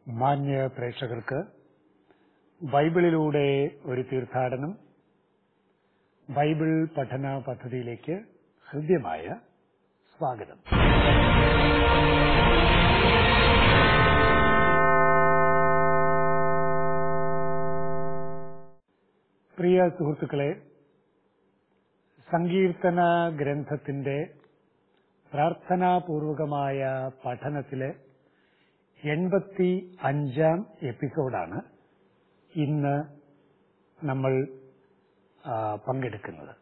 മാന്യ പ്രേക്ഷകർക്ക് ബൈബിളിലൂടെ ഒരു തീർത്ഥാടനം ബൈബിൾ പഠന പദ്ധതിയിലേക്ക് ഹൃദ്യമായ സ്വാഗതം പ്രിയ സുഹൃത്തുക്കളെ സങ്കീർത്തന ഗ്രന്ഥത്തിന്റെ പ്രാർത്ഥനാപൂർവകമായ പഠനത്തിലെ എൺപത്തി അഞ്ചാം എപ്പിസോഡാണ് ഇന്ന് നമ്മൾ ആ, പങ്കെടുക്കുന്നത്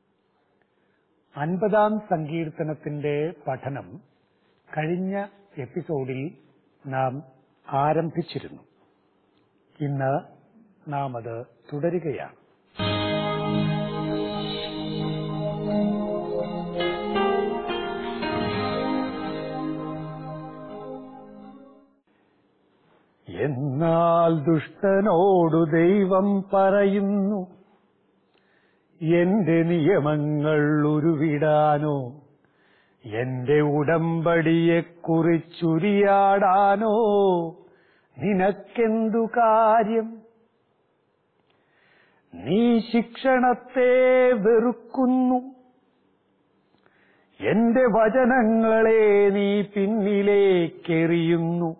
അൻപതാം സങ്കീർത്തനത്തിന്റെ പഠനം കഴിഞ്ഞ എപ്പിസോഡിൽ നാം ആരംഭിച്ചിരുന്നു ഇന്ന് നാം അത് തുടരുകയാണ് എന്നാൽ ദുഷ്ടനോടു ദൈവം പറയുന്നു എന്റെ നിയമങ്ങൾ ഉരുവിടാനോ എന്റെ ഉടമ്പടിയെ കുറിച്ചുരിയാടാനോ നിനക്കെന്തു കാര്യം നീ ശിക്ഷണത്തെ വെറുക്കുന്നു എന്റെ വചനങ്ങളെ നീ പിന്നിലേക്കെറിയുന്നു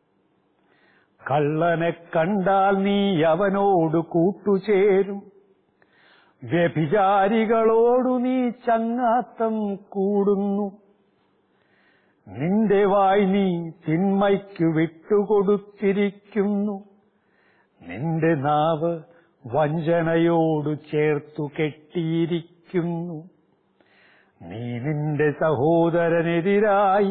കള്ളനെ കണ്ടാൽ നീ അവനോട് കൂട്ടുചേരും വ്യഭിചാരികളോടു നീ ചങ്ങാത്തം കൂടുന്നു നിന്റെ വായ് നീ തിന്മയ്ക്കു വിട്ടുകൊടുത്തിരിക്കുന്നു നിന്റെ നാവ് വഞ്ചനയോടു ചേർത്തു കെട്ടിയിരിക്കുന്നു നീ നിന്റെ സഹോദരനെതിരായി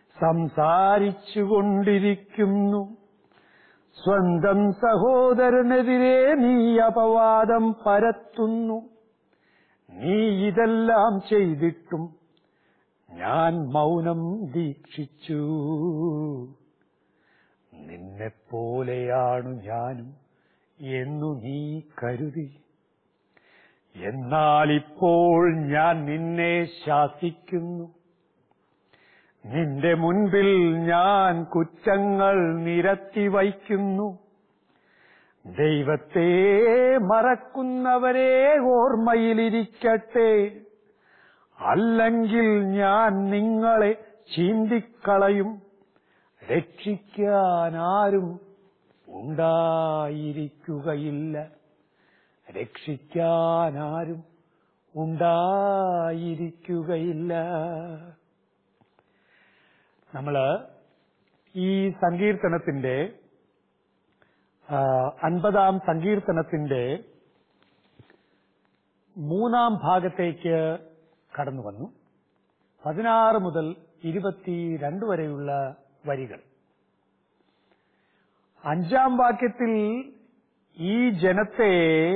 സംസാരിച്ചുകൊണ്ടിരിക്കുന്നു സ്വന്തം സഹോദരനെതിരെ നീ അപവാദം പരത്തുന്നു നീ ഇതെല്ലാം ചെയ്തിട്ടും ഞാൻ മൗനം ദീക്ഷിച്ചു നിന്നെപ്പോലെയാണു ഞാനും എന്നു നീ കരുതി എന്നാൽ ഇപ്പോൾ ഞാൻ നിന്നെ ശാസിക്കുന്നു നിന്റെ മുൻപിൽ ഞാൻ കുറ്റങ്ങൾ നിരത്തി വയ്ക്കുന്നു ദൈവത്തെ മറക്കുന്നവരെ ഓർമ്മയിലിരിക്കട്ടെ അല്ലെങ്കിൽ ഞാൻ നിങ്ങളെ ചീന്തിക്കളയും രക്ഷിക്കാൻ ആരും ഉണ്ടായിരിക്കുകയില്ല രക്ഷിക്കാൻ ആരും ഉണ്ടായിരിക്കുകയില്ല നമ്മള് ഈ സങ്കീർത്തനത്തിന്റെ ആ, അൻപതാം സങ്കീർത്തനത്തിന്റെ മൂന്നാം ഭാഗത്തേക്ക് കടന്നു വന്നു പതിനാറ് മുതൽ ഇരുപത്തിരണ്ട് വരെയുള്ള വരികൾ അഞ്ചാം വാക്യത്തിൽ ഈ ജനത്തെ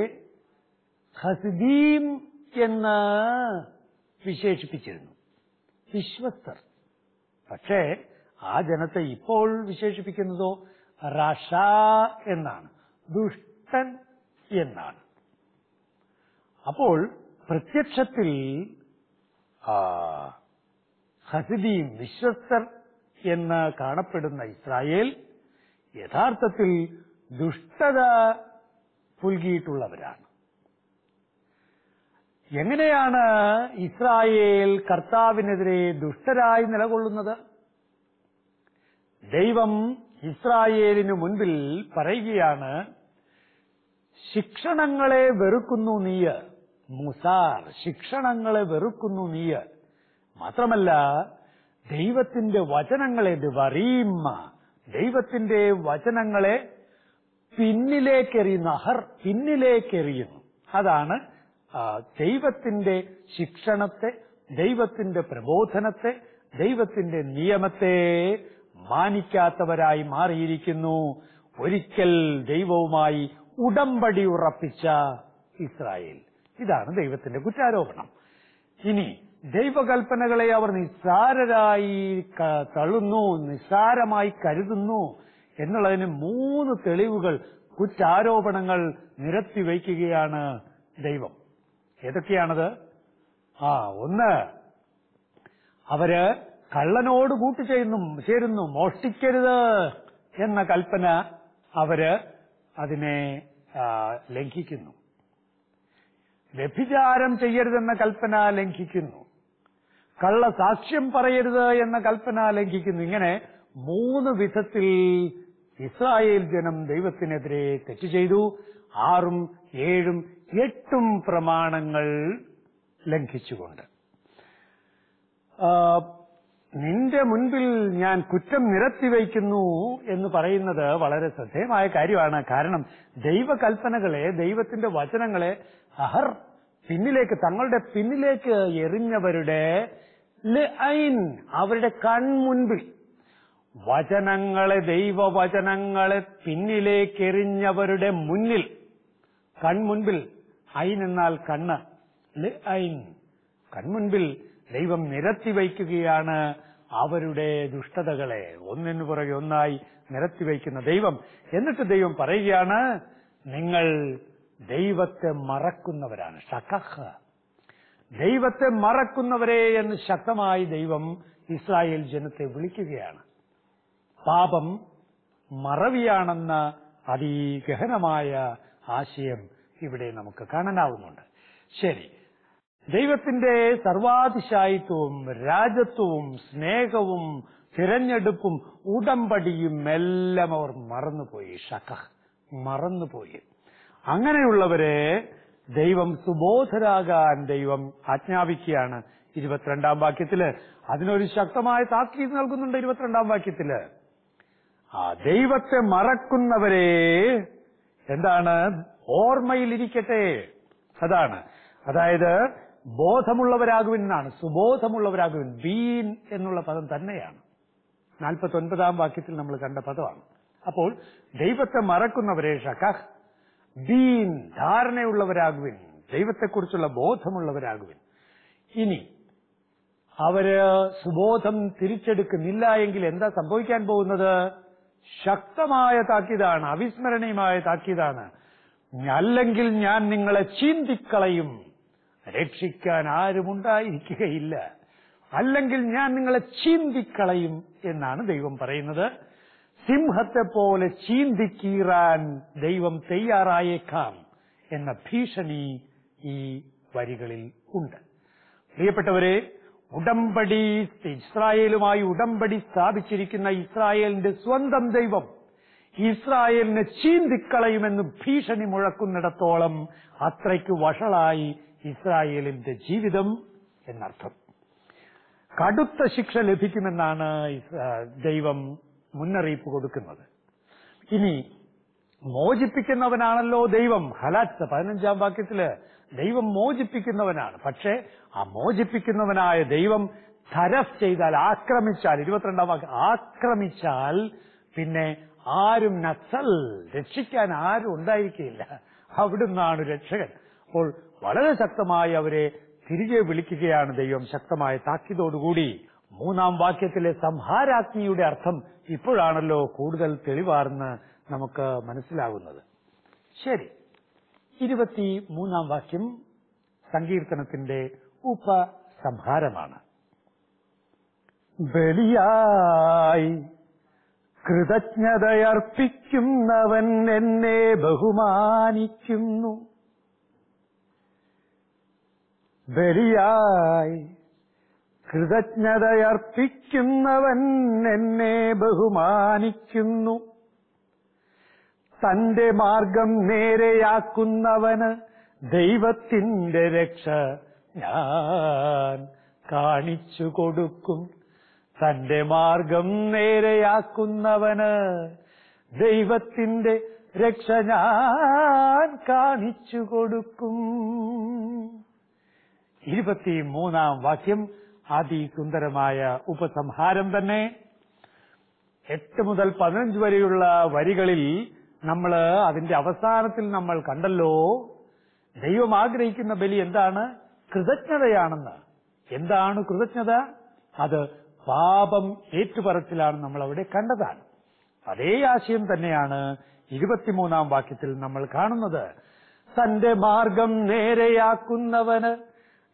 ഹസിദീം എന്ന് വിശേഷിപ്പിച്ചിരുന്നു വിശ്വസ്തർ പക്ഷേ ആ ജനത്തെ ഇപ്പോൾ വിശേഷിപ്പിക്കുന്നതോ റഷ എന്നാണ് ദുഷ്ടൻ എന്നാണ് അപ്പോൾ പ്രത്യക്ഷത്തിൽ ആ, ഹസിദീം വിശ്വസ്തർ എന്ന് കാണപ്പെടുന്ന ഇസ്രായേൽ യഥാർത്ഥത്തിൽ ദുഷ്ടത പുൽകിയിട്ടുള്ളവരാണ് എങ്ങനെയാണ് ഇസ്രായേൽ കർത്താവിനെതിരെ ദുഷ്ടരായി നിലകൊള്ളുന്നത് ദൈവം ഇസ്രായേലിനു മുൻപിൽ പറയുകയാണ് ശിക്ഷണങ്ങളെ വെറുക്കുന്നു നീയ് മുസാർ ശിക്ഷണങ്ങളെ വെറുക്കുന്നു നീയ് മാത്രമല്ല ദൈവത്തിന്റെ വചനങ്ങളെ വറീമ്മ ദൈവത്തിന്റെ വചനങ്ങളെ പിന്നിലേക്കെറിയുന്നു അഹർ പിന്നിലേക്കെറിയുന്നു അതാണ് ആ, ദൈവത്തിന്റെ ശിക്ഷണത്തെ ദൈവത്തിന്റെ പ്രബോധനത്തെ ദൈവത്തിന്റെ നിയമത്തെ മാനിക്കാത്തവരായി മാറിയിരിക്കുന്നു ഒരിക്കൽ ദൈവവുമായി ഉടമ്പടി ഉറപ്പിച്ച ഇസ്രായേൽ ഇതാണ് ദൈവത്തിന്റെ കുറ്റാരോപണം ഇനി ദൈവകൽപ്പനകളെ അവർ നിസ്സാരരായി ക- തള്ളുന്നു നിസ്സാരമായി കരുതുന്നു എന്നുള്ളതിന് മൂന്ന് തെളിവുകൾ കുറ്റാരോപണങ്ങൾ നിരത്തി വയ്ക്കുകയാണ് ദൈവം ഏതൊക്കെയാണത് ആ ഒന്ന് അവര് കള്ളനോട് കൂട്ടു ചെയ്യുന്നു ചേരുന്നു മോഷ്ടിക്കരുത് എന്ന കൽപ്പന അവര് അതിനെ ആ, ലംഘിക്കുന്നു വ്യഭിചാരം ചെയ്യരുതെന്ന കൽപ്പന ലംഘിക്കുന്നു കള്ള സാക്ഷ്യം പറയരുത് എന്ന കൽപ്പന ലംഘിക്കുന്നു ഇങ്ങനെ മൂന്ന് വിധത്തിൽ ഇസ്രായേൽ ജനം ദൈവത്തിനെതിരെ തെറ്റ് ചെയ്തു ആറും ഏഴും എട്ടും പ്രമാണങ്ങൾ ലംഘിച്ചുകൊണ്ട് ആ, നിന്റെ മുൻപിൽ ഞാൻ കുറ്റം നിരത്തിവയ്ക്കുന്നു എന്ന് പറയുന്നത് വളരെ ശ്രദ്ധേയമായ കാര്യമാണ് കാരണം ദൈവകൽപ്പനകളെ ദൈവത്തിന്റെ വചനങ്ങളെ അഹർ പിന്നിലേക്ക് തങ്ങളുടെ പിന്നിലേക്ക് എറിഞ്ഞവരുടെ ലൈൻ അവരുടെ കൺമുൻപിൽ വചനങ്ങളെ ദൈവവചനങ്ങളെ പിന്നിലേക്ക് എറിഞ്ഞവരുടെ മുന്നിൽ കൺമുൻപിൽ ഐൻ എന്നാൽ കണ്ണ് ഐൻ കൺമുൻപിൽ ദൈവം നിരത്തി വയ്ക്കുകയാണ് അവരുടെ ദുഷ്ടതകളെ ഒന്നിനു പുറകെ ഒന്നായി നിരത്തി വയ്ക്കുന്ന ദൈവം എന്നിട്ട് ദൈവം പറയുകയാണ് നിങ്ങൾ ദൈവത്തെ മറക്കുന്നവരാണ് ഷക്കഹ ദൈവത്തെ മറക്കുന്നവരെ എന്ന് ശക്തമായി ദൈവം ഇസ്രായേൽ ജനത്തെ വിളിക്കുകയാണ് പാപം മറവിയാണെന്ന അതിഗഹനമായ ആശയം ഇവിടെ നമുക്ക് കാണാനാവുന്നുണ്ട് ശരി ദൈവത്തിന്റെ സർവാതിശായിത്വവും രാജത്വവും സ്നേഹവും തിരഞ്ഞെടുപ്പും ഉടമ്പടിയും എല്ലാം അവർ മറന്നുപോയി ഷക്ക മറന്നുപോയി അങ്ങനെയുള്ളവരെ ദൈവം സുബോധരാകാൻ ദൈവം ആജ്ഞാപിക്കുകയാണ് ഇരുപത്തിരണ്ടാം വാക്യത്തില് അതിനൊരു ശക്തമായ താക്കീത് നൽകുന്നുണ്ട് ഇരുപത്തിരണ്ടാം വാക്യത്തില് ആ ദൈവത്തെ മറക്കുന്നവരെ എന്താണ് ഓർമ്മയിലിരിക്കട്ടെ അതാണ് അതായത് ബോധമുള്ളവരാകുവിൻ എന്നാണ് സുബോധമുള്ളവരാകുവിൻ ബീൻ എന്നുള്ള പദം തന്നെയാണ് നാൽപ്പത്തി ഒൻപതാം വാക്യത്തിൽ നമ്മൾ കണ്ട പദമാണ് അപ്പോൾ ദൈവത്തെ മറക്കുന്നവരെ ഷക്കഹ് ബീൻ ധാരണയുള്ളവരാകുവിൻ ദൈവത്തെക്കുറിച്ചുള്ള ബോധമുള്ളവരാകുവിൻ ഇനി അവര് സുബോധം തിരിച്ചെടുക്കുന്നില്ല എങ്കിൽ എന്താ സംഭവിക്കാൻ പോകുന്നത് ശക്തമായ താക്കീതാണ് അവിസ്മരണീയമായ താക്കീതാണ് അല്ലെങ്കിൽ ഞാൻ നിങ്ങളെ ചീന്തിക്കളയും രക്ഷിക്കാൻ ആരുമുണ്ടായിരിക്കുകയില്ല അല്ലെങ്കിൽ ഞാൻ നിങ്ങളെ ചീന്തിക്കളയും എന്നാണ് ദൈവം പറയുന്നത് സിംഹത്തെ പോലെ ചീന്തിക്കീറാൻ ദൈവം തയ്യാറായേക്കാം എന്ന ഭീഷണി ഈ വരികളിൽ ഉണ്ട് പ്രിയപ്പെട്ടവരെ ഉടമ്പടി ഇസ്രായേലുമായി ഉടമ്പടി സ്ഥാപിച്ചിരിക്കുന്ന ഇസ്രായേലിന്റെ സ്വന്തം ദൈവം ഇസ്രായേലിനെ ചീന്തിക്കളയുമെന്ന് ഭീഷണി മുഴക്കുന്നിടത്തോളം അത്രയ്ക്ക് വഷളായി ഇസ്രായേലിന്റെ ജീവിതം എന്നർത്ഥം കടുത്ത ശിക്ഷ ലഭിക്കുമെന്നാണ് ഇസ്- ദൈവം മുന്നറിയിപ്പ് കൊടുക്കുന്നത് ഇനി മോചിപ്പിക്കുന്നവനാണല്ലോ ദൈവം ഹലാത്ത് പതിനഞ്ചാം വാക്യത്തില് ദൈവം മോചിപ്പിക്കുന്നവനാണ് പക്ഷേ ആ മോചിപ്പിക്കുന്നവനായ ദൈവം ധരസ് ചെയ്താൽ ആക്രമിച്ചാൽ ഇരുപത്തിരണ്ടാം വാക്യം ആക്രമിച്ചാൽ പിന്നെ ആരും നക്സൽ രക്ഷിക്കാൻ ആരും ഉണ്ടായിരിക്കുകയില്ല അവിടുന്നാണ് രക്ഷകൻ അപ്പോൾ വളരെ ശക്തമായി അവരെ തിരികെ വിളിക്കുകയാണ് ദൈവം ശക്തമായ താക്കീതോടുകൂടി മൂന്നാം വാക്യത്തിലെ സംഹാരാഗ്നിയുടെ അർത്ഥം ഇപ്പോഴാണല്ലോ കൂടുതൽ തെളിവാർന്ന് നമുക്ക് മനസ്സിലാകുന്നത് ശരി ഇരുപത്തി മൂന്നാം വാക്യം സങ്കീർത്തനത്തിന്റെ ഉപസംഹാരമാണ് ബലിയായി കൃതജ്ഞതയർപ്പിക്കുന്നവൻ എന്നെ ബഹുമാനിക്കുന്നു ബലിയായി കൃതജ്ഞതയർപ്പിക്കുന്നവൻ എന്നെ ബഹുമാനിക്കുന്നു തന്റെ മാർഗം നേരെയാക്കുന്നവന് ദൈവത്തിന്റെ രക്ഷ ഞാൻ കാണിച്ചു കൊടുക്കും തന്റെ മാർഗം നേരെയാക്കുന്നവന് ദൈവത്തിന്റെ രക്ഷ ഞാൻ കാണിച്ചു കൊടുക്കും ഇരുപത്തിമൂന്നാം വാക്യം അതിസുന്ദരമായ ഉപസംഹാരം തന്നെ എട്ട് മുതൽ പതിനഞ്ച് വരെയുള്ള വരികളിൽ നമ്മൾ അതിന്റെ അവസാനത്തിൽ നമ്മൾ കണ്ടല്ലോ ദൈവം ആഗ്രഹിക്കുന്ന ബലി എന്താണ് കൃതജ്ഞതയാണെന്ന് എന്താണ് കൃതജ്ഞത അത് പാപം ഏറ്റുപറച്ചിലാണ് നമ്മൾ അവിടെ കണ്ടതാണ് അതേ ആശയം തന്നെയാണ് ഇരുപത്തിമൂന്നാം വാക്യത്തിൽ നമ്മൾ കാണുന്നത് തന്റെ മാർഗം നേരെയാക്കുന്നവന്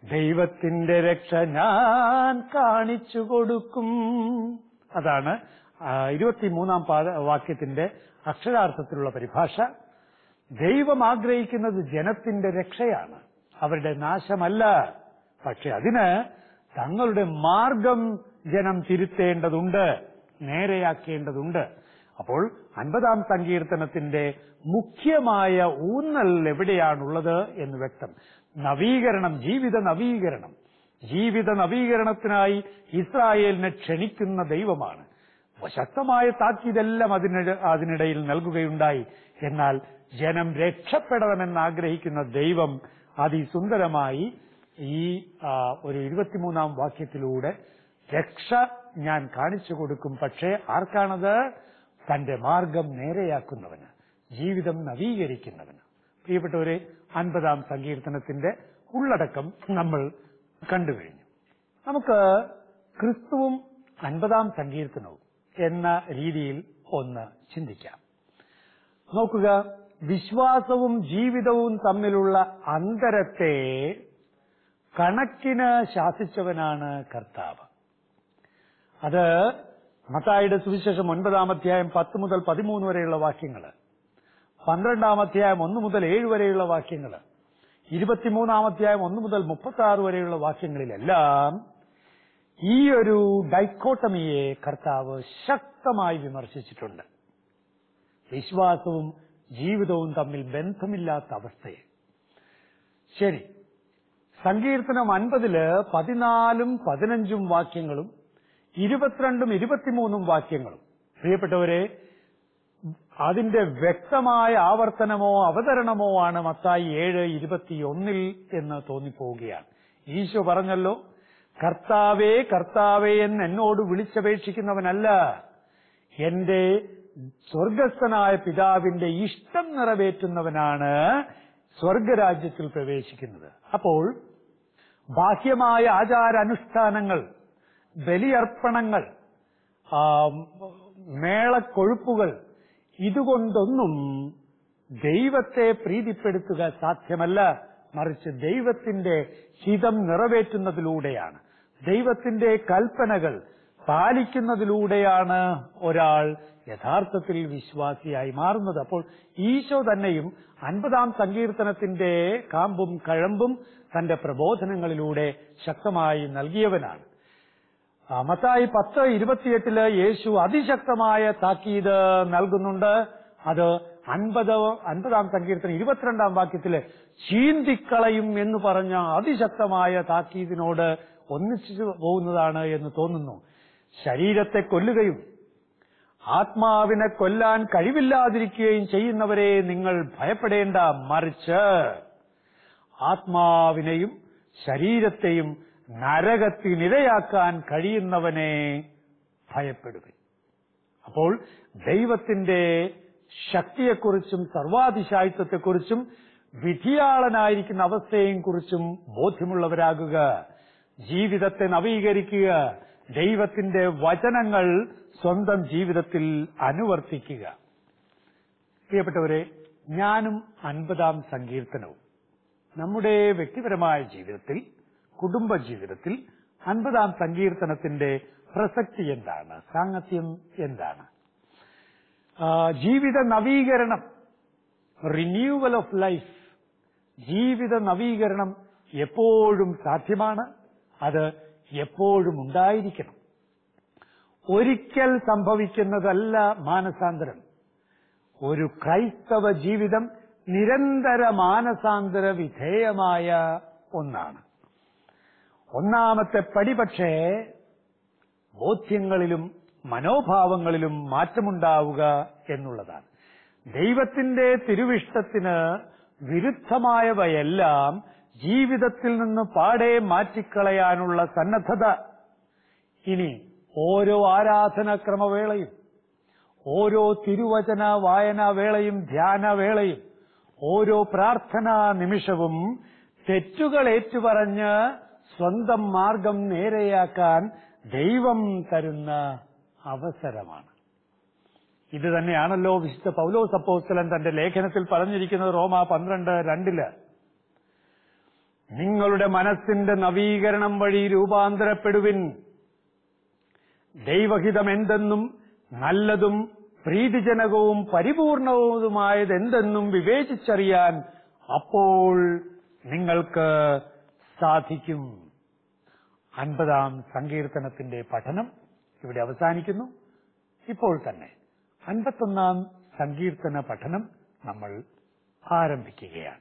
ദൈവത്തിന്റെ രക്ഷ ഞാൻ കാണിച്ചു കൊടുക്കും അതാണ് ആ, ഇരുപത്തിമൂന്നാം പാദ വാക്യത്തിന്റെ അക്ഷരാർത്ഥത്തിലുള്ള പരിഭാഷ ദൈവം ആഗ്രഹിക്കുന്നത് ജനത്തിന്റെ രക്ഷയാണ് അവരുടെ നാശമല്ല പക്ഷെ അതിന് തങ്ങളുടെ മാർഗം ജനം തിരുത്തേണ്ടതുണ്ട് നേരെയാക്കേണ്ടതുണ്ട് അപ്പോൾ അൻപതാം സങ്കീർത്തനത്തിന്റെ മുഖ്യമായ ഊന്നൽ എവിടെയാണുള്ളത് എന്ന് വ്യക്തം നവീകരണം ജീവിത നവീകരണം ജീവിത നവീകരണത്തിനായി ഇസ്രായേലിനെ ക്ഷണിക്കുന്ന ദൈവമാണ് ശക്തമായ താക്കീതെല്ലാം അതിനിട അതിനിടയിൽ നൽകുകയുണ്ടായി എന്നാൽ ജനം രക്ഷപ്പെടണമെന്ന് ആഗ്രഹിക്കുന്ന ദൈവം അതിസുന്ദരമായി ഈ ആ, ഒരു ഇരുപത്തിമൂന്നാം വാക്യത്തിലൂടെ രക്ഷ ഞാൻ കാണിച്ചു കൊടുക്കും പക്ഷേ ആർക്കാണത് തന്റെ മാർഗം നേരെയാക്കുന്നവന് ജീവിതം നവീകരിക്കുന്നവന് പ്രിയപ്പെട്ടവരെ അൻപതാം സങ്കീർത്തനത്തിന്റെ ഉള്ളടക്കം നമ്മൾ കണ്ടുകഴിഞ്ഞു നമുക്ക് ക്രിസ്തുവും അൻപതാം സങ്കീർത്തനവും എന്ന രീതിയിൽ ഒന്ന് ചിന്തിക്കാം നോക്കുക വിശ്വാസവും ജീവിതവും തമ്മിലുള്ള അന്തരത്തെ കണക്കിന് ശാസിച്ചവനാണ് കർത്താവ് അത് മത്തായിയുടെ സുവിശേഷം ഒൻപതാം അധ്യായം പത്ത് മുതൽ പതിമൂന്ന് വരെയുള്ള വാക്യങ്ങൾ പന്ത്രണ്ടാം അധ്യായം ഒന്ന് മുതൽ ഏഴ് വരെയുള്ള വാക്യങ്ങൾ ഇരുപത്തിമൂന്നാം അധ്യായം ഒന്ന് മുതൽ മുപ്പത്തി ആറ് വരെയുള്ള വാക്യങ്ങളിലെല്ലാം ഈ ഒരു ഡൈക്കോട്ടമിയെ കർത്താവ് ശക്തമായി വിമർശിച്ചിട്ടുണ്ട് വിശ്വാസവും ജീവിതവും തമ്മിൽ ബന്ധമില്ലാത്ത അവസ്ഥയെ ശരി സങ്കീർത്തനം അൻപതില് പതിനാലും പതിനഞ്ചും വാക്യങ്ങളും ഇരുപത്തിരണ്ടും ഇരുപത്തിമൂന്നും വാക്യങ്ങളും പ്രിയപ്പെട്ടവരെ അതിന്റെ വ്യക്തമായ ആവർത്തനമോ അവതരണമോ ആണ് മത്തായി ഏഴ് ഇരുപത്തിയൊന്നിൽ എന്ന് തോന്നിപ്പോവുകയാണ് ഈശോ പറഞ്ഞല്ലോ കർത്താവേ കർത്താവേ എന്ന് എന്നോട് വിളിച്ചപേക്ഷിക്കുന്നവനല്ല എന്റെ സ്വർഗസ്ഥനായ പിതാവിന്റെ ഇഷ്ടം നിറവേറ്റുന്നവനാണ് സ്വർഗരാജ്യത്തിൽ പ്രവേശിക്കുന്നത് അപ്പോൾ ബാഹ്യമായ ആചാരാനുഷ്ഠാനങ്ങൾ ബലിയർപ്പണങ്ങൾ ആ, മേളക്കൊഴുപ്പുകൾ ഇതുകൊണ്ടൊന്നും ദൈവത്തെ പ്രീതിപ്പെടുത്തുക സാധ്യമല്ല മറിച്ച് ദൈവത്തിന്റെ ഹിതം നിറവേറ്റുന്നതിലൂടെയാണ് ദൈവത്തിന്റെ കൽപ്പനകൾ പാലിക്കുന്നതിലൂടെയാണ് ഒരാൾ യഥാർത്ഥത്തിൽ വിശ്വാസിയായി മാറുന്നത് അപ്പോൾ ഈശോ തന്നെയും അൻപതാം സങ്കീർത്തനത്തിന്റെ കാമ്പും കഴമ്പും തന്റെ പ്രബോധനങ്ങളിലൂടെ ശക്തമായി നൽകിയവനാണ് ആ, മത്തായി പത്ത് ഇരുപത്തിയെട്ടില് യേശു അതിശക്തമായ താക്കീത് നൽകുന്നുണ്ട് അത് അൻപത് അൻപതാം സങ്കീർത്തനം ഇരുപത്തിരണ്ടാം വാക്യത്തില് ചീന്തിക്കളയും എന്ന് പറഞ്ഞ അതിശക്തമായ താക്കീതിനോട് ഒന്നിച്ചു പോകുന്നതാണ് എന്ന് തോന്നുന്നു ശരീരത്തെ കൊല്ലുകയും ആത്മാവിനെ കൊല്ലാൻ കഴിവില്ലാതിരിക്കുകയും ചെയ്യുന്നവരെ നിങ്ങൾ ഭയപ്പെടേണ്ട മറിച്ച് ആത്മാവിനെയും ശരീരത്തെയും നരകത്തിനിരയാക്കാൻ കഴിയുന്നവനെ ഭയപ്പെടുക അപ്പോൾ ദൈവത്തിന്റെ ശക്തിയെക്കുറിച്ചും സർവാതിശായിത്വത്തെക്കുറിച്ചും വിധിയാളനായിരിക്കുന്ന അവസ്ഥയെയും കുറിച്ചും ബോധ്യമുള്ളവരാകുക ജീവിതത്തെ നവീകരിക്കുക ദൈവത്തിന്റെ വചനങ്ങൾ സ്വന്തം ജീവിതത്തിൽ അനുവർത്തിക്കുക പ്രിയപ്പെട്ടവരെ ഞാനും അൻപതാം സങ്കീർത്തനവും നമ്മുടെ വ്യക്തിപരമായ ജീവിതത്തിൽ കുടുംബ ജീവിതത്തിൽ അൻപതാം സങ്കീർത്തനത്തിന്റെ പ്രസക്തി എന്താണ് സാങ്കത്യം എന്താണ് ആ, ജീവിത നവീകരണം റിന്യൂവൽ ഓഫ് ലൈഫ് ജീവിത നവീകരണം എപ്പോഴും സാധ്യമാണ് അത് എപ്പോഴും ഉണ്ടായിരിക്കണം ഒരിക്കൽ സംഭവിക്കുന്നതല്ല മാനസാന്തരം ഒരു ക്രൈസ്തവ ജീവിതം നിരന്തര മാനസാന്തര വിധേയമായ ഒന്നാണ് ഒന്നാമത്തെ പടി പക്ഷേ ബോധ്യങ്ങളിലും മനോഭാവങ്ങളിലും മാറ്റമുണ്ടാവുക എന്നുള്ളതാണ് ദൈവത്തിന്റെ തിരുവിഷ്ടത്തിന് വിരുദ്ധമായവയെല്ലാം ജീവിതത്തിൽ നിന്ന് പാടെ മാറ്റിക്കളയാനുള്ള സന്നദ്ധത ഇനി ഓരോ ആരാധനാക്രമവേളയും ഓരോ തിരുവചന വായനാവേളയും ധ്യാനവേളയും ഓരോ പ്രാർത്ഥനാ നിമിഷവും തെറ്റുകൾ ഏറ്റുപറഞ്ഞ് സ്വന്തം മാർഗം നേരെയാക്കാൻ ദൈവം തരുന്ന അവസരമാണ് ഇത് തന്നെയാണല്ലോ വിശുദ്ധ പൗലോസ് അപ്പോസ്തലൻ തന്റെ ലേഖനത്തിൽ പറഞ്ഞിരിക്കുന്നത് റോമ പന്ത്രണ്ട് രണ്ടില് നിങ്ങളുടെ മനസ്സിന്റെ നവീകരണം വഴി രൂപാന്തരപ്പെടുവിൻ ദൈവഹിതം എന്തെന്നും നല്ലതും പ്രീതിജനകവും പരിപൂർണവുമായത് എന്തെന്നും വിവേചിച്ചറിയാൻ അപ്പോൾ നിങ്ങൾക്ക് സാധിക്കും അൻപതാം സങ്കീർത്തനത്തിന്റെ പഠനം ഇവിടെ അവസാനിക്കുന്നു ഇപ്പോൾ തന്നെ അൻപത്തൊന്നാം സങ്കീർത്തന പഠനം നമ്മൾ ആരംഭിക്കുകയാണ്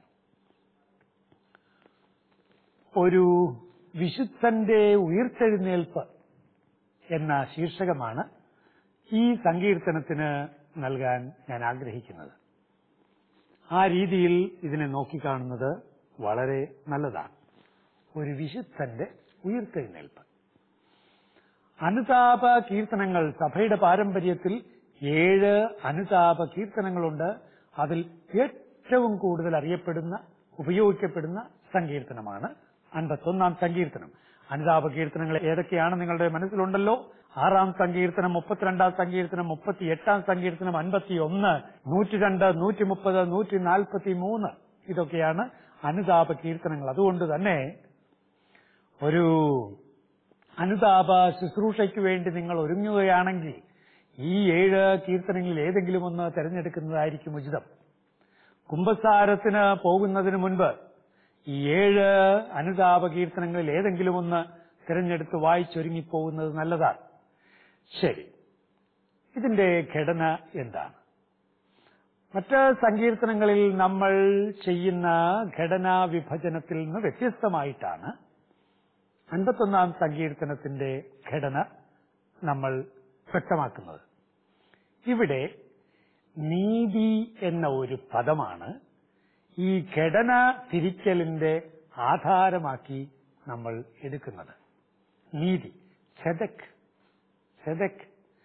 ഒരു വിശുദ്ധന്റെ ഉയർത്തെഴുന്നേൽപ്പ് എന്ന ശീർഷകമാണ് ഈ സങ്കീർത്തനത്തിന് നൽകാൻ ഞാൻ ആഗ്രഹിക്കുന്നത് ആ രീതിയിൽ ഇതിനെ നോക്കിക്കാണുന്നത് വളരെ നല്ലതാണ് ഒരു വിശുദ്ധന്റെ ഉയർത്തെഴുന്നേൽപ്പ് അനുതാപ കീർത്തനങ്ങൾ സഭയുടെ പാരമ്പര്യത്തിൽ ഏഴ് അനുതാപ കീർത്തനങ്ങളുണ്ട് അതിൽ ഏറ്റവും കൂടുതൽ അറിയപ്പെടുന്ന ഉപയോഗിക്കപ്പെടുന്ന സങ്കീർത്തനമാണ് അൻപത്തൊന്നാം സങ്കീർത്തനം അനുതാപ കീർത്തനങ്ങൾ ഏതൊക്കെയാണ് നിങ്ങളുടെ മനസ്സിലുണ്ടല്ലോ ആറാം സങ്കീർത്തനം മുപ്പത്തിരണ്ടാം സങ്കീർത്തനം മുപ്പത്തി എട്ടാം സങ്കീർത്തനം അൻപത്തി ഒന്ന് നൂറ്റി രണ്ട് നൂറ്റി മുപ്പത് നൂറ്റി നാൽപ്പത്തി മൂന്ന് ഇതൊക്കെയാണ് അനുതാപ കീർത്തനങ്ങൾ അതുകൊണ്ട് തന്നെ ഒരു അനുതാപ ശുശ്രൂഷയ്ക്ക് വേണ്ടി നിങ്ങൾ ഒരുങ്ങുകയാണെങ്കിൽ ഈ ഏഴ് കീർത്തനങ്ങളിൽ ഏതെങ്കിലും ഒന്ന് തിരഞ്ഞെടുക്കുന്നതായിരിക്കും ഉചിതം കുംഭസാരത്തിന് പോകുന്നതിന് മുൻപ് ഈ ഏഴ് അനുതാപ കീർത്തനങ്ങളിൽ ഏതെങ്കിലും ഒന്ന് തിരഞ്ഞെടുത്ത് വായിച്ചൊരുങ്ങിപ്പോകുന്നത് നല്ലതാണ് ശരി ഇതിന്റെ ഘടന എന്താണ് മറ്റ് സങ്കീർത്തനങ്ങളിൽ നമ്മൾ ചെയ്യുന്ന ഘടനാ വിഭജനത്തിൽ നിന്ന് വ്യത്യസ്തമായിട്ടാണ് അൻപത്തൊന്നാം സങ്കീർത്തനത്തിന്റെ ഘടന നമ്മൾ വ്യക്തമാക്കുന്നത് ഇവിടെ നീതി എന്ന ഒരു പദമാണ് ഈ ഘടന തിരിക്കലിന്റെ ആധാരമാക്കി നമ്മൾ എടുക്കുന്നത് നീതി ചെതക് ചെതക്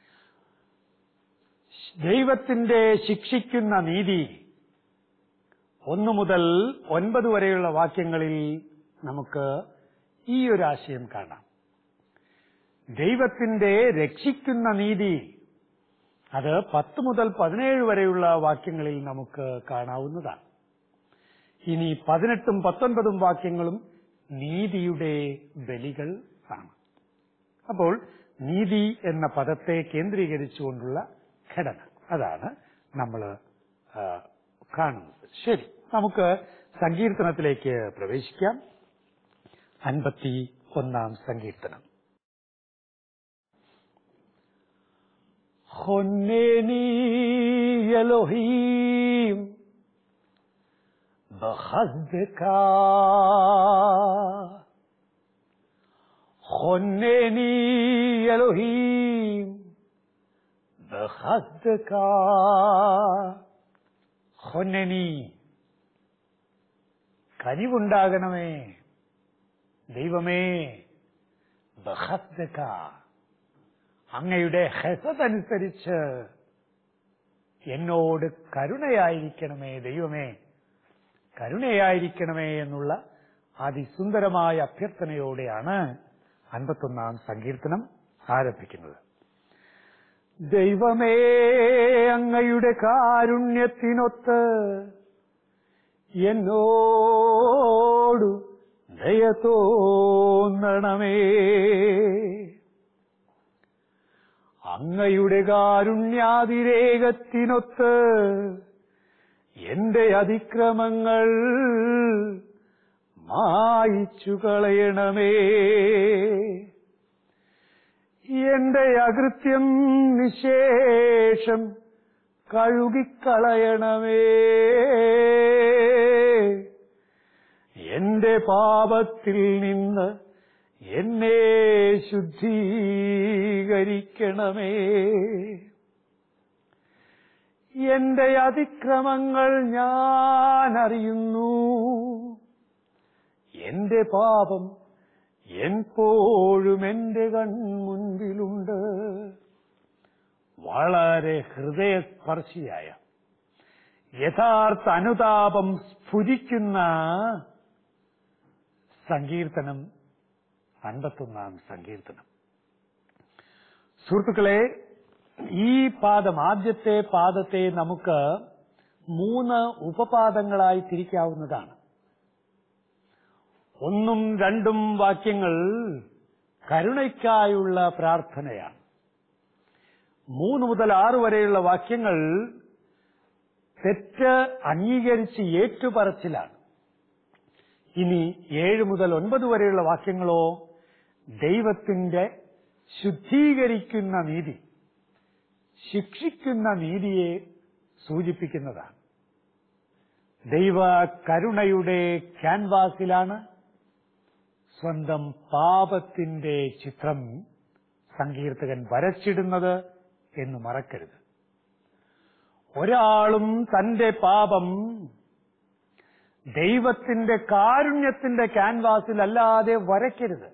ദൈവത്തിന്റെ ശിക്ഷിക്കുന്ന നീതി ഒന്നു മുതൽ ഒൻപത് വരെയുള്ള വാക്യങ്ങളിൽ നമുക്ക് ഈ ഒരു ആശയം കാണാം ദൈവത്തിന്റെ രക്ഷിക്കുന്ന നീതി അത് പത്ത് മുതൽ പതിനേഴ് വരെയുള്ള വാക്യങ്ങളിൽ നമുക്ക് കാണാവുന്നതാണ് ഇനി പതിനെട്ടും പത്തൊൻപതും വാക്യങ്ങളും നീതിയുടെ ബലികൾ ആണ് അപ്പോൾ നീതി എന്ന പദത്തെ കേന്ദ്രീകരിച്ചുകൊണ്ടുള്ള ഘടന അതാണ് നമ്മൾ കാണുന്നത് ശരി നമുക്ക് സങ്കീർത്തനത്തിലേക്ക് പ്രവേശിക്കാം അൻപത്തി ഒന്നാം സങ്കീർത്തനം خنني يا الهيم بخدك خنني يا الهيم بخدك خنني കനിവുണ്ടാകണമേ ദൈവമേ ബഹദ്ക അങ്ങയുടെ ഹെസതനുസരിച്ച് എന്നോട് കരുണയായിരിക്കണമേ ദൈവമേ കരുണയായിരിക്കണമേ എന്നുള്ള അതിസുന്ദരമായ അഭ്യർത്ഥനയോടെയാണ് അൻപത്തൊന്നാം സങ്കീർത്തനം ആരംഭിക്കുന്നത് ദൈവമേ അങ്ങയുടെ കാരുണ്യത്തിനൊത്ത് എന്നോടു ദയ തോന്നണമേ അങ്ങയുടെ കാരുണ്യാതിരേകത്തിനൊത്ത് എന്റെ അതിക്രമങ്ങൾ മായിച്ചു കളയണമേ എന്റെ അകൃത്യം നിശേഷം കഴുകിക്കളയണമേ എന്റെ പാപത്തിൽ നിന്ന് എന്നെ ശുദ്ധീകരിക്കണമേ എന്റെ അതിക്രമങ്ങൾ ഞാൻ അറിയുന്നു എന്റെ പാപം എപ്പോഴും എന്റെ കൺമുൻപിലുണ്ട് വളരെ ഹൃദയസ്പർശിയായ യഥാർത്ഥ അനുതാപം സ്ഫുരിക്കുന്ന സങ്കീർത്തനം അൻപത്തൊന്നാം സങ്കീർത്തനം സുഹൃത്തുക്കളെ ഈ പാദം ആദ്യത്തെ പാദത്തെ നമുക്ക് മൂന്ന് ഉപപാദങ്ങളായി തിരിക്കാവുന്നതാണ് ഒന്നും രണ്ടും വാക്യങ്ങൾ കരുണയ്ക്കായുള്ള പ്രാർത്ഥനയാണ് മൂന്ന് മുതൽ ആറ് വരെയുള്ള വാക്യങ്ങൾ തെറ്റ് അംഗീകരിച്ച് ഏറ്റുപറച്ചിലാണ് ഇനി ഏഴ് മുതൽ ഒൻപത് വരെയുള്ള വാക്യങ്ങളോ ദൈവത്തിന്റെ ശുദ്ധീകരിക്കുന്ന നീതി ശിക്ഷിക്കുന്ന നീതിയെ സൂചിപ്പിക്കുന്നതാണ് ദൈവ കരുണയുടെ ക്യാൻവാസിലാണ് സ്വന്തം പാപത്തിന്റെ ചിത്രം സങ്കീർത്തകൻ വരച്ചിടുന്നത് എന്ന് മറക്കരുത് ഒരാളും തന്റെ പാപം ദൈവത്തിന്റെ കാരുണ്യത്തിന്റെ ക്യാൻവാസിൽ അല്ലാതെ വരയ്ക്കരുത്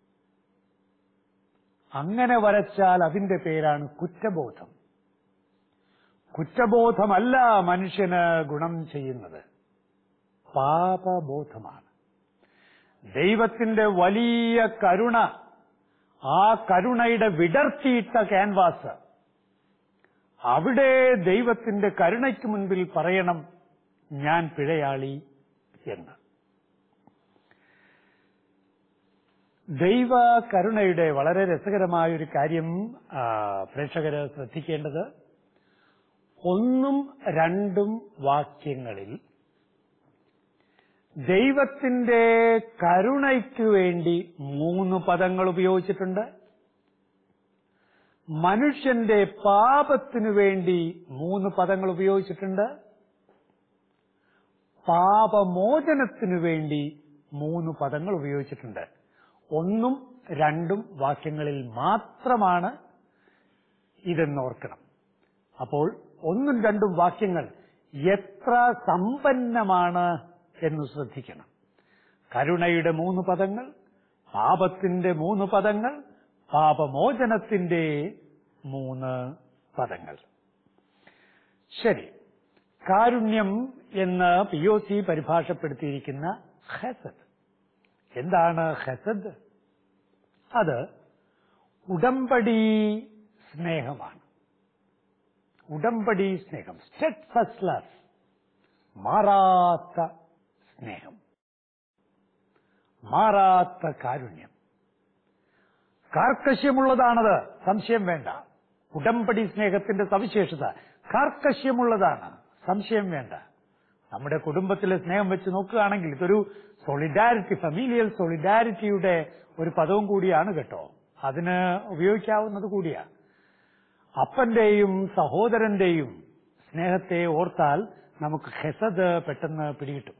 അങ്ങനെ വരച്ചാൽ അതിന്റെ പേരാണ് കുറ്റബോധം കുറ്റബോധമല്ല മനുഷ്യന് ഗുണം ചെയ്യുന്നത് പാപബോധമാണ് ദൈവത്തിന്റെ വലിയ കരുണ ആ കരുണയുടെ വിടർത്തിയിട്ട ക്യാൻവാസ് അവിടെ ദൈവത്തിന്റെ കരുണയ്ക്ക് മുൻപിൽ പറയണം ഞാൻ പിഴയാളി എന്ന് ദൈവ കരുണയുടെ വളരെ രസകരമായ ഒരു കാര്യം ആ, പ്രേക്ഷകര് ശ്രദ്ധിക്കേണ്ടത് ഒന്നും രണ്ടും വാക്യങ്ങളിൽ ദൈവത്തിന്റെ കരുണയ്ക്ക് വേണ്ടി മൂന്ന് പദങ്ങൾ ഉപയോഗിച്ചിട്ടുണ്ട് മനുഷ്യന്റെ പാപത്തിനു വേണ്ടി മൂന്ന് പദങ്ങൾ ഉപയോഗിച്ചിട്ടുണ്ട് പാപമോചനത്തിനു വേണ്ടി മൂന്ന് പദങ്ങൾ ഉപയോഗിച്ചിട്ടുണ്ട് ഒന്നും രണ്ടും വാക്യങ്ങളിൽ മാത്രമാണ് ഇതെന്നോർക്കണം അപ്പോൾ ഒന്നും രണ്ടും വാക്യങ്ങൾ എത്ര സമ്പന്നമാണ് എന്ന് ശ്രദ്ധിക്കണം കരുണയുടെ മൂന്ന് പദങ്ങൾ പാപത്തിന്റെ മൂന്ന് പദങ്ങൾ പാപമോചനത്തിന്റെ മൂന്ന് പദങ്ങൾ ശരി കാരുണ്യം എന്ന് പി ഒ സി പരിഭാഷപ്പെടുത്തിയിരിക്കുന്ന ഹെസദ് എന്താണ് ഹെസദ് അത് ഉടമ്പടി സ്നേഹമാണ് ഉടമ്പടി സ്നേഹം സ്റ്റെഡ് ഫസ്റ്റ് ലവ് മാറാത്ത സ്നേഹം മാറാത്ത കാരുണ്യം കാർക്കശ്യമുള്ളതാണത് സംശയം വേണ്ട ഉടമ്പടി സ്നേഹത്തിന്റെ സവിശേഷത കാർക്കശ്യമുള്ളതാണ് സംശയം വേണ്ട നമ്മുടെ കുടുംബത്തിലെ സ്നേഹം വെച്ച് നോക്കുകയാണെങ്കിൽ ഇതൊരു സോളിഡാരിറ്റി ഫമീലിയൽ സോളിഡാരിറ്റിയുടെ ഒരു പദവും കൂടിയാണ് കേട്ടോ അതിന് ഉപയോഗിക്കാവുന്നത് കൂടിയാണ് അപ്പന്റെയും സഹോദരന്റെയും സ്നേഹത്തെ ഓർത്താൽ നമുക്ക് ഹെസദ് പെട്ടെന്ന് പിടികിട്ടും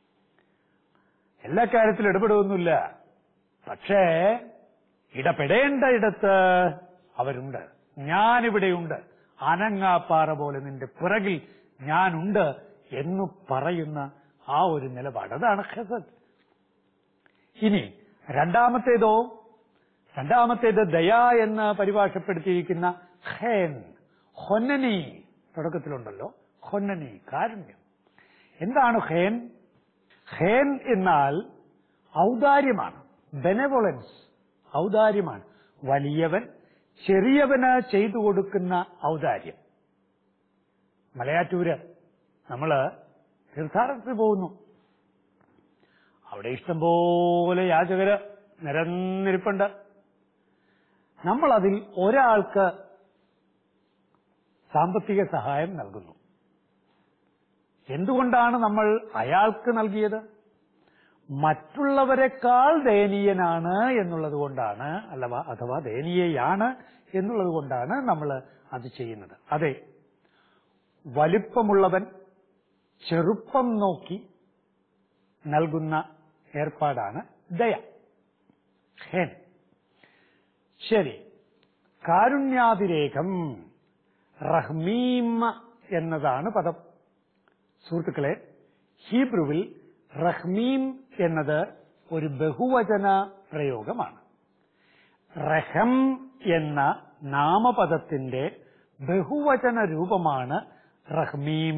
എല്ലാ കാര്യത്തിലും ഇടപെടുകയൊന്നുമില്ല പക്ഷേ ഇടപെടേണ്ട ഇടത്ത് അവരുണ്ട് ഞാനിവിടെയുണ്ട് അനങ്ങാപ്പാറ പോലെ നിന്റെ പുറകിൽ ഞാനുണ്ട് എന്ന് പറയുന്ന ആ ഒരു നിലപാട് അതാണ് ഹെസദ് ഇനി രണ്ടാമത്തേതോ രണ്ടാമത്തേത് ദയ എന്ന് പരിഭാഷപ്പെടുത്തിയിരിക്കുന്ന ഹേൻ ഹൊന്നനി തുടക്കത്തിലുണ്ടല്ലോ ഹൊന്നനി കാരുണ്യം എന്താണ് ഹേൻ ഹേൻ എന്നാൽ ഔദാര്യമാണ് ബെനവോളൻസ് ഔദാര്യമാണ് വലിയവൻ ചെറിയവന് ചെയ്തു കൊടുക്കുന്ന ഔദാര്യം മലയാറ്റൂര് നമ്മള് തീർത്ഥാടനത്തിന് പോകുന്നു അവിടെ ഇഷ്ടംപോലെ യാചകര് നിരന്നിരിപ്പുണ്ട് നമ്മൾ അതിൽ ഒരാൾക്ക് സാമ്പത്തിക സഹായം നൽകുന്നു എന്തുകൊണ്ടാണ് നമ്മൾ അയാൾക്ക് നൽകിയത് മറ്റുള്ളവരെക്കാൾ ദയനീയനാണ് എന്നുള്ളത് കൊണ്ടാണ് അല്ലവ അഥവാ ദയനീയയാണ് എന്നുള്ളത് കൊണ്ടാണ് നമ്മൾ അത് ചെയ്യുന്നത് അതെ വലിപ്പമുള്ളവൻ ചെറുപ്പം നോക്കി നൽകുന്ന ഏർപ്പാടാണ് ദയ ഹേൻ ശരി കാരുണ്യാതിരേകം റഹ്മീം എന്നതാണ് പദം സുഹൃത്തുക്കളെ ഹീബ്രുവിൽ റഹ്മീം എന്നത് ഒരു ബഹുവചന പ്രയോഗമാണ് റഹം എന്ന നാമപദത്തിന്റെ ബഹുവചന രൂപമാണ് റഹ്മീം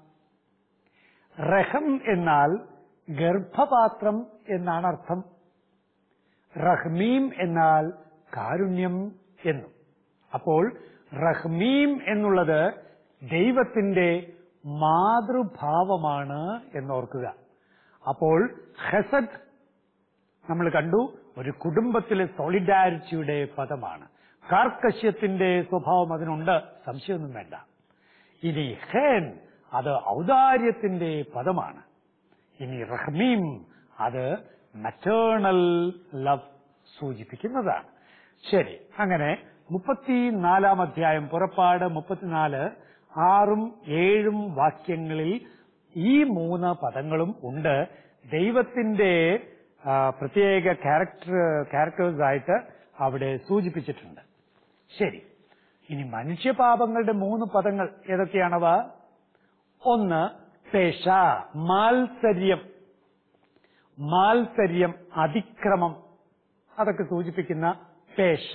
റഹം എന്നാൽ ഗർഭപാത്രം എന്നാണ് അർത്ഥം റഹ്മീം എന്നാൽ കാരുണ്യം എന്നും അപ്പോൾ റഹ്മീം എന്നുള്ളത് ദൈവത്തിന്റെ മാതൃഭാവമാണ് എന്നോർക്കുക അപ്പോൾ ഹെസദ് നമ്മൾ കണ്ടു ഒരു കുടുംബത്തിലെ സോളിഡാരിറ്റിയുടെ പദമാണ് കാർക്കശ്യത്തിന്റെ സ്വഭാവം അതിനുണ്ട് സംശയമൊന്നും വേണ്ട ഇനി ഹേൻ അത് ഔദാര്യത്തിന്റെ പദമാണ് ഇനി റഹ്മീം അത് മറ്റേണൽ ലവ് സൂചിപ്പിക്കുന്നതാണ് ശരി അങ്ങനെ മുപ്പത്തിനാലാം അധ്യായം പുറപ്പാട് മുപ്പത്തിനാല് ആറും ഏഴും വാക്യങ്ങളിൽ ഈ മൂന്ന് പദങ്ങളും ഉണ്ട് ദൈവത്തിന്റെ ആ, പ്രത്യേക ക്യാരക്ടർ ക്യാരക്ടേഴ്സ് ആയിട്ട് അവിടെ സൂചിപ്പിച്ചിട്ടുണ്ട് ശരി ഇനി മനുഷ്യപാപങ്ങളുടെ മൂന്ന് പദങ്ങൾ ഏതൊക്കെയാണവ ഒന്ന് പേഷ മാത്സര്യം മാത്സര്യം അതിക്രമം അതൊക്കെ സൂചിപ്പിക്കുന്ന പേഷ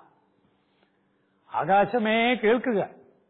ആകാശമേ കേൾക്കുക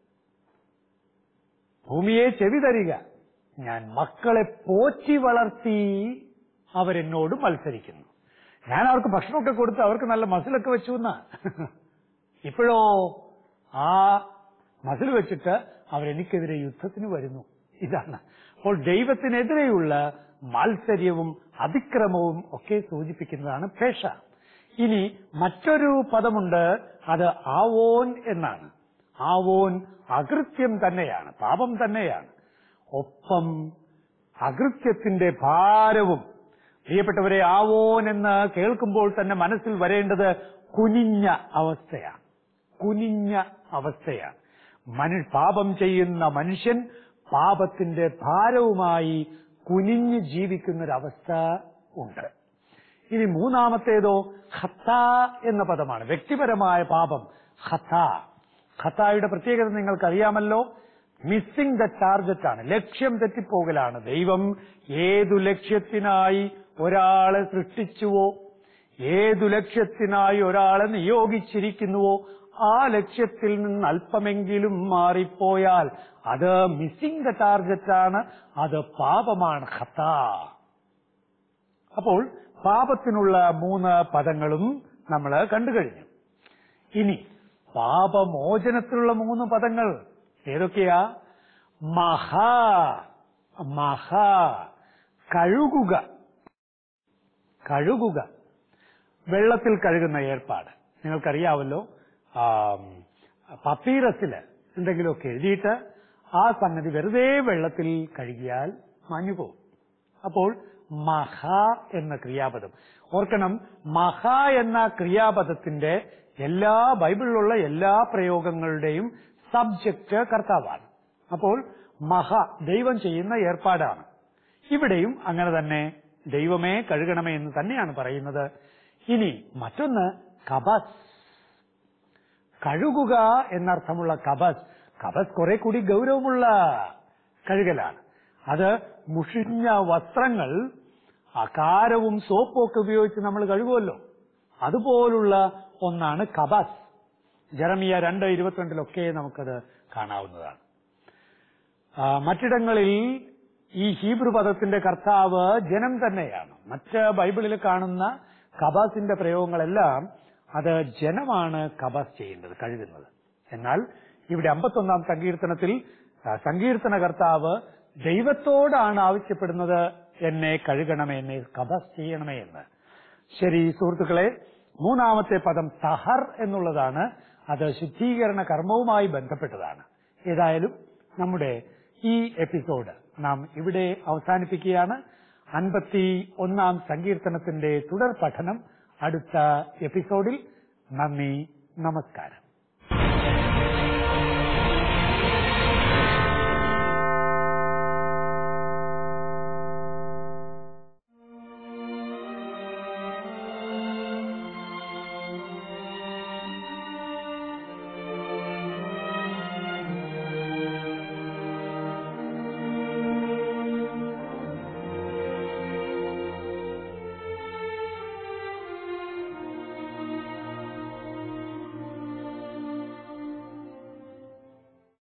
ഭൂമിയെ ചെവി തരിക ഞാൻ മക്കളെ പോറ്റി വളർത്തി അവരെന്നോട് മത്സരിക്കുന്നു ഞാൻ അവർക്ക് ഭക്ഷണമൊക്കെ കൊടുത്ത് അവർക്ക് നല്ല മസിലൊക്കെ വെച്ചു എന്നാ ഇപ്പോഴോ ആ മസിൽ വെച്ചിട്ട് അവരെനിക്കെതിരെ യുദ്ധത്തിന് വരുന്നു ഇതാണ് അപ്പോൾ ദൈവത്തിനെതിരെയുള്ള മാത്സര്യവും അതിക്രമവും ഒക്കെ സൂചിപ്പിക്കുന്നതാണ് പേഷ ഇനി മറ്റൊരു പദമുണ്ട് അത് ആവോൻ എന്നാണ് ആവോൻ അകൃത്യം തന്നെയാണ് പാപം തന്നെയാണ് ഒപ്പം അകൃത്യത്തിന്റെ ഭാരവും പ്രിയപ്പെട്ടവരെ ആവോൻ എന്ന് കേൾക്കുമ്പോൾ തന്നെ മനസ്സിൽ വരേണ്ടത് കുനിഞ്ഞ അവസ്ഥയാണ് കുനിഞ്ഞ അവസ്ഥയാണ് മനു പാപം ചെയ്യുന്ന മനുഷ്യൻ പാപത്തിന്റെ ഭാരവുമായി കുനിഞ്ഞ് ജീവിക്കുന്നൊരവസ്ഥ ഉണ്ട് ഇനി മൂന്നാമത്തേതോ ഹത്ത എന്ന പദമാണ് വ്യക്തിപരമായ പാപം ഹത്ത ഖത്തായുടെ പ്രത്യേകത നിങ്ങൾക്കറിയാമല്ലോ മിസ്സിംഗ് ദ ടാർഗറ്റ് ആണ് ലക്ഷ്യം തെറ്റിപ്പോകലാണ് ദൈവം ഏതു ലക്ഷ്യത്തിനായി ഒരാളെ സൃഷ്ടിച്ചുവോ ഏതു ലക്ഷ്യത്തിനായി ഒരാളെ നിയോഗിച്ചിരിക്കുന്നുവോ ആ ലക്ഷ്യത്തിൽ നിന്ന് അല്പമെങ്കിലും മാറിപ്പോയാൽ അത് മിസ്സിംഗ് ദ ടാർഗറ്റ് ആണ് അത് പാപമാണ് ഖത്ത അപ്പോൾ പാപത്തിനുള്ള മൂന്ന് പദങ്ങളും നമ്മൾ കണ്ടു കഴിഞ്ഞു ഇനി പാപമോചനത്തിലുള്ള മൂന്ന് പദങ്ങൾ ഏതൊക്കെയാ മഹ മഹ കഴുകുക കഴുകുക വെള്ളത്തിൽ കഴുകുന്ന ഏർപ്പാട് നിങ്ങൾക്കറിയാവല്ലോ ആം, പപ്പീറസില് എന്തെങ്കിലുമൊക്കെ എഴുതിയിട്ട് ആ സംഗതി വെറുതെ വെള്ളത്തിൽ കഴുകിയാൽ മാഞ്ഞുപോകും അപ്പോൾ മഹ എന്ന ക്രിയാപദം ഓർക്കണം മഹ എന്ന ക്രിയാപദത്തിന്റെ എല്ലാ ബൈബിളിലുള്ള എല്ലാ പ്രയോഗങ്ങളുടെയും സബ്ജക്റ്റ് കർത്താവാണ് അപ്പോൾ മഹ ദൈവം ചെയ്യുന്ന ഏർപ്പാടാണ് ഇവിടെയും അങ്ങനെ തന്നെ ദൈവമേ കഴുകണമേ എന്ന് തന്നെയാണ് പറയുന്നത് ഇനി മറ്റൊന്ന് കബസ് കഴുകുക എന്നർത്ഥമുള്ള കബസ് കബസ് കുറെ കൂടി ഗൗരവമുള്ള കഴുകലാണ് അത് മുഷിഞ്ഞ വസ്ത്രങ്ങൾ അകാരവും സോപ്പും ഒക്കെ ഉപയോഗിച്ച് നമ്മൾ കഴുകുമല്ലോ അതുപോലുള്ള ഒന്നാണ് കബസ് ജെറമിയ രണ്ട് ഇരുപത്തിരണ്ടിലൊക്കെ നമുക്കത് കാണാവുന്നതാണ് ആ, മറ്റിടങ്ങളിൽ ഈ ഹീബ്രു പദത്തിന്റെ കർത്താവ് ജനം തന്നെയാണ് മറ്റ് ബൈബിളിൽ കാണുന്ന കബാസിന്റെ പ്രയോഗങ്ങളെല്ലാം അത് ജനമാണ് കബാസ് ചെയ്യേണ്ടത് കഴുകുന്നത് എന്നാൽ ഇവിടെ അമ്പത്തൊന്നാം സങ്കീർത്തനത്തിൽ ആ, സങ്കീർത്തന കർത്താവ് ദൈവത്തോടാണ് ആവശ്യപ്പെടുന്നത് എന്നെ കഴുകണമേ എന്നെ കബാസ് ചെയ്യണമേ എന്ന് ശരി സുഹൃത്തുക്കളെ മൂന്നാമത്തെ പദം തഹർ എന്നുള്ളതാണ് അത് ശുദ്ധീകരണ കർമ്മവുമായി ബന്ധപ്പെട്ടതാണ് ഏതായാലും നമ്മുടെ ഈ എപ്പിസോഡ് നാം ഇവിടെ അവസാനിപ്പിക്കുകയാണ് അൻപത്തി ഒന്നാം സങ്കീർത്തനത്തിന്റെ തുടർ പഠനം അടുത്ത എപ്പിസോഡിൽ നന്ദി നമസ്കാരം